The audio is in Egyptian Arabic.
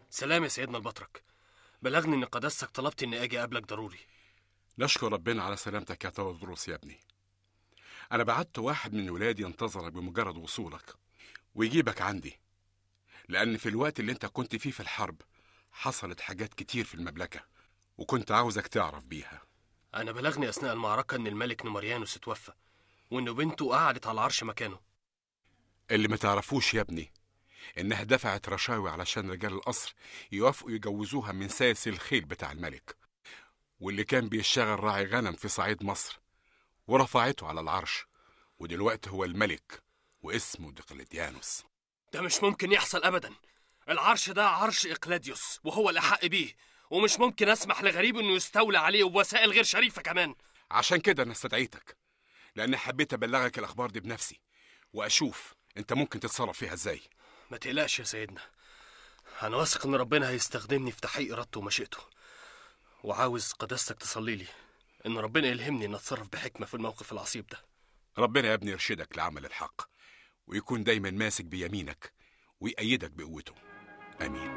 سلام يا سيدنا البطرك بلغني ان قداستك طلبت اني اجي اقابلك ضروري نشكر ربنا على سلامتك يا تودروس يا ابني أنا بعت واحد من ولادي ينتظرك بمجرد وصولك ويجيبك عندي لأن في الوقت اللي أنت كنت فيه في الحرب حصلت حاجات كتير في المملكة وكنت عاوزك تعرف بيها انا بلغني اثناء المعركه ان الملك نمريانوس اتوفى وان بنته قعدت على العرش مكانه اللي ما تعرفوش يا ابني إنها دفعت رشاوي علشان رجال القصر يوافقوا يجوزوها من ساسي الخيل بتاع الملك واللي كان بيشتغل راعي غنم في صعيد مصر ورفعته على العرش ودلوقتي هو الملك واسمه دقلديانوس ده مش ممكن يحصل ابدا العرش ده عرش اقلاديوس وهو الاحق بيه ومش ممكن اسمح لغريب انه يستولى عليه وبوسائل غير شريفه كمان عشان كده انا استدعيتك لان حبيت ابلغك الاخبار دي بنفسي واشوف انت ممكن تتصرف فيها ازاي ما تقلقش يا سيدنا انا واثق ان ربنا هيستخدمني في تحقيق ارادته ومشيئته وعاوز قداستك تصلي لي ان ربنا يلهمني ان اتصرف بحكمه في الموقف العصيب ده ربنا يا ابني يرشدك لعمل الحق ويكون دايما ماسك بيمينك ويأيدك بقوته امين